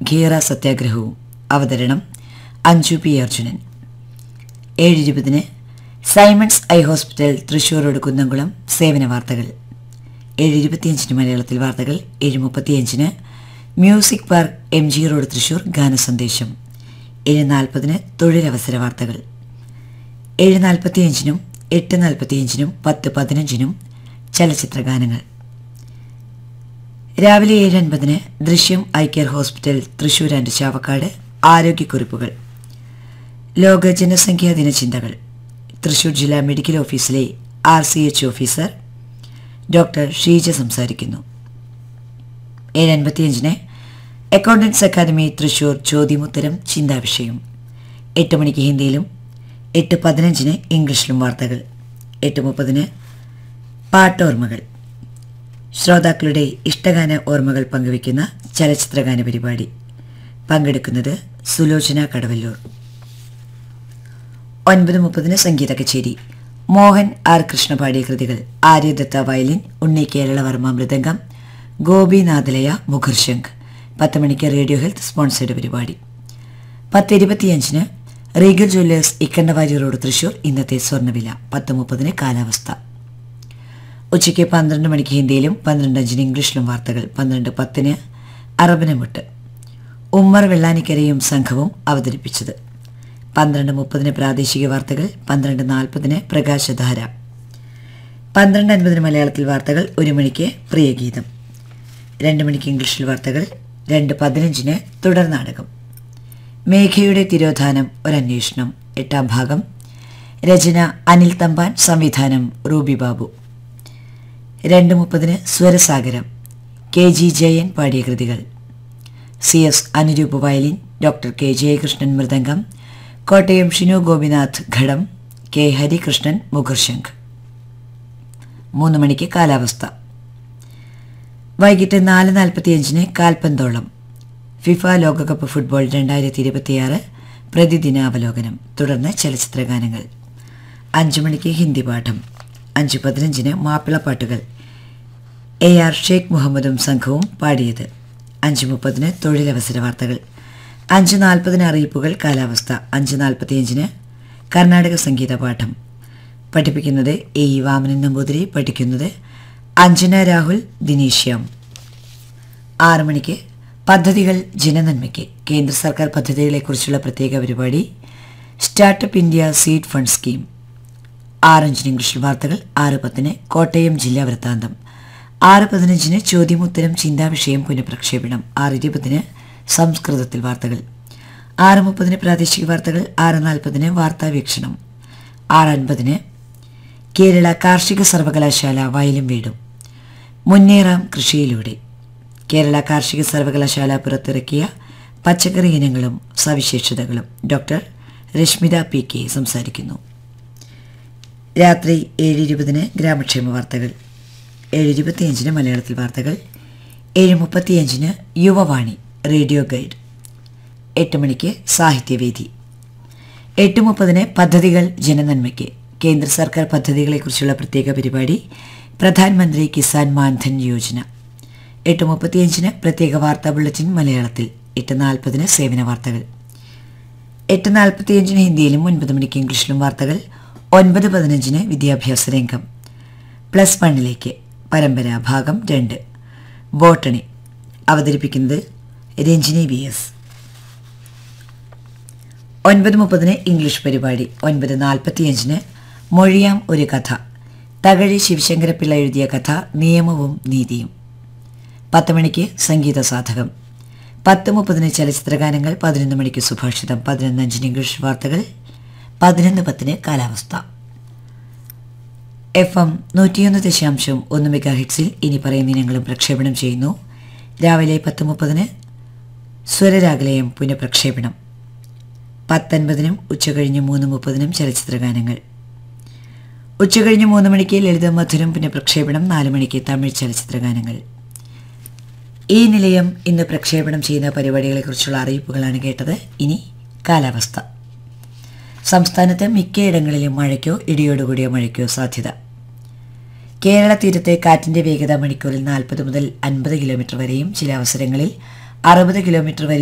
ഖീറ സത്യാഗ്രഹവും അവതരണം അഞ്ജു പി അർജുനൻ ഏഴ് ഇരുപതിന് Simons eye hospital Thrissur road Kunnamkulam സേവന വാർത്തകൾ ഏഴ് ഇരുപത്തിയഞ്ചിന് മലയാളത്തിൽ വാർത്തകൾ ഏഴ് മുപ്പത്തിയഞ്ചിന് music park M G road Thrissur ഗാനസന്ദേശം ഏഴ് നാൽപ്പതിന് തൊഴിലവസര വാർത്തകൾ ഏഴ് നാൽപ്പത്തിയഞ്ചിനും എട്ട് നാൽപ്പത്തിയഞ്ചിനും പത്ത് പതിനഞ്ചിനും ചലച്ചിത്ര ഗാനങ്ങൾ രാവിലെ ഏഴ് അൻപതിന് Drishyam eye care hospital Thrissur and Chavakkad ആരോഗ്യക്കുറിപ്പുകൾ ലോക ജനസംഖ്യാ ദിനചിന്തകൾ തൃശൂർ ജില്ലാ മെഡിക്കൽ ഓഫീസിലെ R C H officer doctor Sheeja സംസാരിക്കുന്നു ഏഴ് അൻപത്തിയഞ്ചിന് അക്കൗണ്ടൻസ് അക്കാദമി തൃശൂർ ചോദ്യമുത്തരം ചിന്താവിഷയം എട്ട് മണിക്ക് ഹിന്ദിയിലും എട്ട് പതിനഞ്ചിന് ഇംഗ്ലീഷിലും വാർത്തകൾ എട്ട് മുപ്പതിന് പാട്ടോർമ്മകൾ ശ്രോതാക്കളുടെ ഇഷ്ടഗാന ഓർമ്മകൾ പങ്കുവയ്ക്കുന്ന ചലച്ചിത്രഗാന പരിപാടി പങ്കെടുക്കുന്നത് സുലോചന കടവല്ലൂർ ഒൻപത് മുപ്പതിന് സംഗീത കച്ചേരി മോഹൻ ആർ കൃഷ്ണ പാടിയ കൃതികൾ ആര്യദത്ത വയലിൻ ഉണ്ണി കേരളവർമ്മ മൃദംഗം ഗോപിനാഥലയ മുഖർശംഖ് പത്ത് മണിക്ക് റേഡിയോ ഹെൽത്ത് സ്പോൺസേഡ് പരിപാടി പത്ത് ഇരുപത്തിയഞ്ചിന് Regal jewellers Ikkandavariar road Thrissur ഇന്നത്തെ സ്വർണ്ണവില പത്ത് മുപ്പതിന് കാലാവസ്ഥ ഉച്ചയ്ക്ക് പന്ത്രണ്ട് മണിക്ക് ഹിന്ദിയിലും പന്ത്രണ്ട് അഞ്ചിന് ഇംഗ്ലീഷിലും വാർത്തകൾ പന്ത്രണ്ട് പത്തിന് അറബിനമുട്ട് ഉമ്മർ വെള്ളാനിക്കരയും സംഘവും അവതരിപ്പിച്ചത് പന്ത്രണ്ട് മുപ്പതിന് പ്രാദേശിക വാർത്തകൾ പന്ത്രണ്ട് നാൽപ്പതിന് പ്രകാശധാര പന്ത്രണ്ട് അൻപതിന് മലയാളത്തിൽ വാർത്തകൾ ഒരു മണിക്ക് പ്രിയഗീതം രണ്ട് മണിക്ക് ഇംഗ്ലീഷിൽ വാർത്തകൾ രണ്ട് പതിനഞ്ചിന് തുടർ നാടകം മേഘയുടെ തിരോധാനം ഒരന്വേഷണം എട്ടാം ഭാഗം രചന അനിൽ തമ്പാൻ സംവിധാനം റൂബി ബാബു രണ്ട് മുപ്പതിന് സ്വരസാഗരം കെ ജി ജയൻ പാടിയ കൃതികൾ C S Anuroop violin doctor K Jayakrishnan mridangam Kottayam Shinu Gopinath ghatam K Harikrishnan മുഖർശംഖ് മൂന്ന് മണിക്ക് കാലാവസ്ഥ വൈകിട്ട് നാല് നാൽപ്പത്തിയഞ്ചിന് കാൽപന്തോളം ഫിഫ ലോകകപ്പ് ഫുട്ബോൾ രണ്ടായിരത്തി ഇരുപത്തിയാറ് പ്രതിദിന അവലോകനം തുടർന്ന് ചലച്ചിത്ര ഗാനങ്ങൾ അഞ്ചു മണിക്ക് ഹിന്ദി പാഠം അഞ്ച് പതിനഞ്ചിന് മാപ്പിളപ്പാട്ടുകൾ എ ആർ ഷെയ്ഖ് മുഹമ്മദും സംഘവും പാടിയത് അഞ്ച് മുപ്പതിന് തൊഴിലവസര വാർത്തകൾ അഞ്ച് നാൽപ്പതിന് അറിയിപ്പുകൾ കാലാവസ്ഥ അഞ്ച് നാൽപ്പത്തിയഞ്ചിന് കർണാടക സംഗീത പാഠം പഠിപ്പിക്കുന്നത് എ ഇ വാമനൻ നമ്പൂതിരി പഠിക്കുന്നത് അഞ്ജന രാഹുൽ ദിനീഷ്യം ആറ് മണിക്ക് പദ്ധതികൾ ജനനന്മയ്ക്ക് കേന്ദ്ര സർക്കാർ പദ്ധതികളെക്കുറിച്ചുള്ള പ്രത്യേക പരിപാടി startup India seed fund scheme ആറഞ്ചിന് ഇംഗ്ലീഷിൽ വാർത്തകൾ ആറ് പത്തിന് കോട്ടയം ജില്ലാ വൃത്താന്തം ആറ് പതിനഞ്ചിന് ചോദ്യമുത്തരം ചിന്താവിഷയം പുനഃപ്രക്ഷേപണം ആറ് ഇരുപതിന് സംസ്കൃതത്തിൽ വാർത്തകൾ ആറ് മുപ്പതിന് പ്രാദേശിക വാർത്തകൾ ആറ് നാൽപ്പതിന് വാർത്താ വീക്ഷണം ആറ് അൻപതിന് കേരള കാർഷിക സർവകലാശാല വയലും വീടും മുന്നേറാം കൃഷിയിലൂടെ കേരള കാർഷിക സർവകലാശാല പുറത്തിറക്കിയ പച്ചക്കറി ഇനങ്ങളും സവിശേഷതകളും ഡോക്ടർ രശ്മിത പി കെ സംസാരിക്കുന്നു രാത്രി ഏഴ് ഇരുപതിന് ഗ്രാമക്ഷേമ വാർത്തകൾ ഏഴ് ഇരുപത്തിയഞ്ചിന് മലയാളത്തിൽ വാർത്തകൾ ഏഴ് മുപ്പത്തിയഞ്ചിന് യുവവാണി റേഡിയോ ഗൈഡ് എട്ട് മണിക്ക് സാഹിത്യവേദി എട്ട് മുപ്പതിന് പദ്ധതികൾ ജനനന്മയ്ക്ക് കേന്ദ്ര സർക്കാർ പദ്ധതികളെക്കുറിച്ചുള്ള പ്രത്യേക പരിപാടി പ്രധാനമന്ത്രി കിസാൻ മാൻധൻ യോജന എട്ട് മുപ്പത്തിയഞ്ചിന് പ്രത്യേക വാർത്താ ബുള്ളറ്റിൻ മലയാളത്തിൽ എട്ട് നാൽപ്പതിന് സേവന വാർത്തകൾ എട്ട് നാൽപ്പത്തിയഞ്ചിന് ഹിന്ദിയിലും ഒൻപത് മണിക്ക് ഇംഗ്ലീഷിലും വാർത്തകൾ ഒൻപത് പതിനഞ്ചിന് വിദ്യാഭ്യാസ രംഗം പ്ലസ് വണ്ണിലേക്ക് പരമ്പര ഭാഗം രണ്ട് ബോട്ടണി അവതരിപ്പിക്കുന്നത് രഞ്ജിനി വി എസ് ഒൻപത് മുപ്പതിന് ഇംഗ്ലീഷ് പരിപാടി ഒൻപത് നാൽപ്പത്തിയഞ്ചിന് മൊഴിയാം ഒരു കഥ തകഴി ശിവശങ്കരപ്പിള്ള എഴുതിയ കഥ നിയമവും നീതിയും പത്ത് മണിക്ക് സംഗീത സാധകം പത്ത് മുപ്പതിന് ചലച്ചിത്രഗാനങ്ങൾ പതിനൊന്ന് മണിക്ക് സുഭാഷിതം പതിനൊന്ന് അഞ്ചിന് ഇംഗ്ലീഷ് വാർത്തകൾ പതിനൊന്ന് പത്തിന് കാലാവസ്ഥ എഫ് എം നൂറ്റിയൊന്ന് ദശാംശം ഒന്ന് മെഗാ ഹിറ്റ്സിൽ ഇനി പറയുന്ന ഇനങ്ങളും പ്രക്ഷേപണം ചെയ്യുന്നു രാവിലെ പത്ത് മുപ്പതിന് സ്വരരാഗലയം പുനഃപ്രക്ഷേപണം പത്തൊൻപതിനും ഉച്ചകഴിഞ്ഞ് മൂന്ന് മുപ്പതിനും ചലച്ചിത്രഗാനങ്ങൾ ഉച്ചകഴിഞ്ഞ് മൂന്ന് മണിക്ക് ലളിത മധുരം പുനഃപ്രക്ഷേപണം നാല് മണിക്ക് തമിഴ് ചലച്ചിത്രഗാനങ്ങൾ ഈ നിലയം ഇന്ന് പ്രക്ഷേപണം ചെയ്യുന്ന പരിപാടികളെക്കുറിച്ചുള്ള അറിയിപ്പുകളാണ് കേട്ടത് ഇനി കാലാവസ്ഥ സംസ്ഥാനത്ത് മിക്കയിടങ്ങളിലും മഴയ്ക്കോ ഇടിയോടുകൂടിയ മഴയ്ക്കോ സാധ്യത കേരള തീരത്തെ കാറ്റിന്റെ വേഗത മണിക്കൂറിൽ നാൽപ്പത് മുതൽ അൻപത് കിലോമീറ്റർ വരെയും ചില അവസരങ്ങളിൽ അറുപത് കിലോമീറ്റർ വരെ